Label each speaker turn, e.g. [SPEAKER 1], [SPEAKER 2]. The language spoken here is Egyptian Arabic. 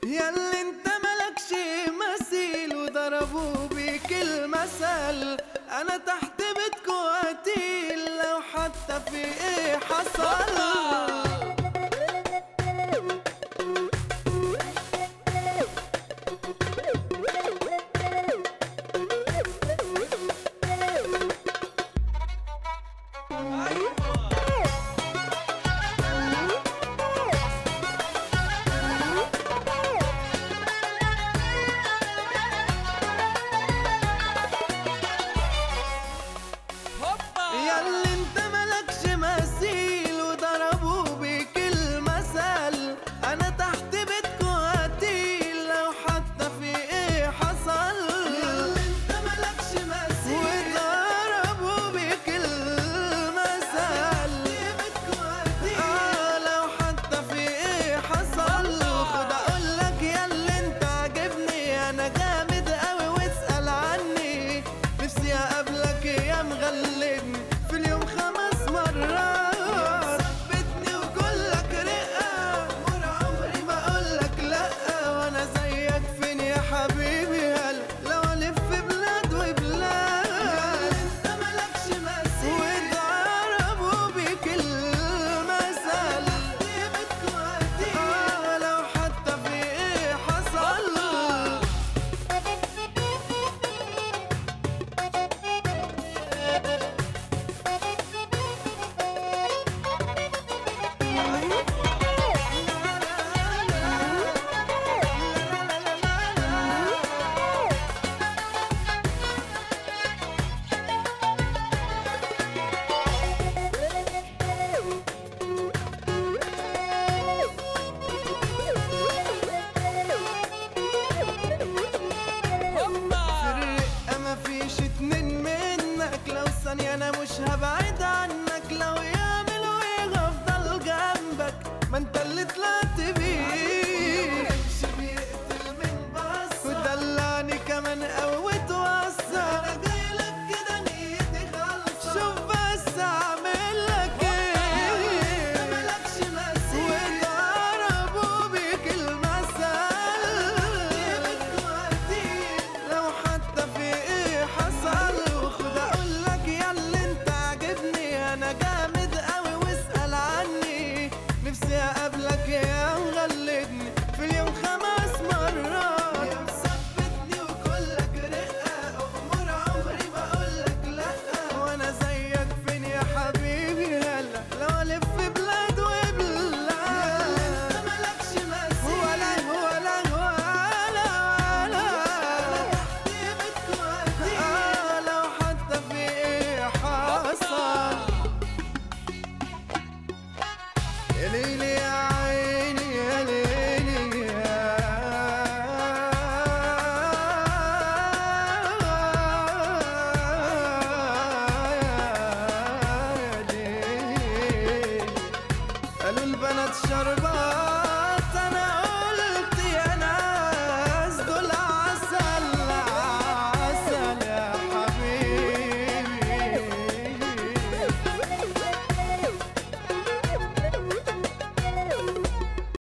[SPEAKER 1] ياللي انت ملكش مثيل وضربوا بيك المثل انا تحت بيتكو قتيل لو حتى في ايه حصل ياللي انت ملكش مثيل وضربوا بيك المثل انا تحت بيتكو قتيل لو حتى في ايه حصل ياللي انت ملكش مثيل وضربوا بيك المثل اه لو حتى في ايه حصل خد اقولك ياللي انت عاجبني انا جامد قوي واسأل عني نفسي اقابلك يا مغلبني في اليوم خمس مرات ثبتني وكلك رقة مر عمري ما اقولك لا وانا زيك فين يا حبيبي هلا لو الف بلاد وبلاد انت ملكش مثيل واتضربوا بيك المثل آه لو حتى في ايه حصل الرقة مفيش اتنين منك لو ثانية انا مش هبعد عنك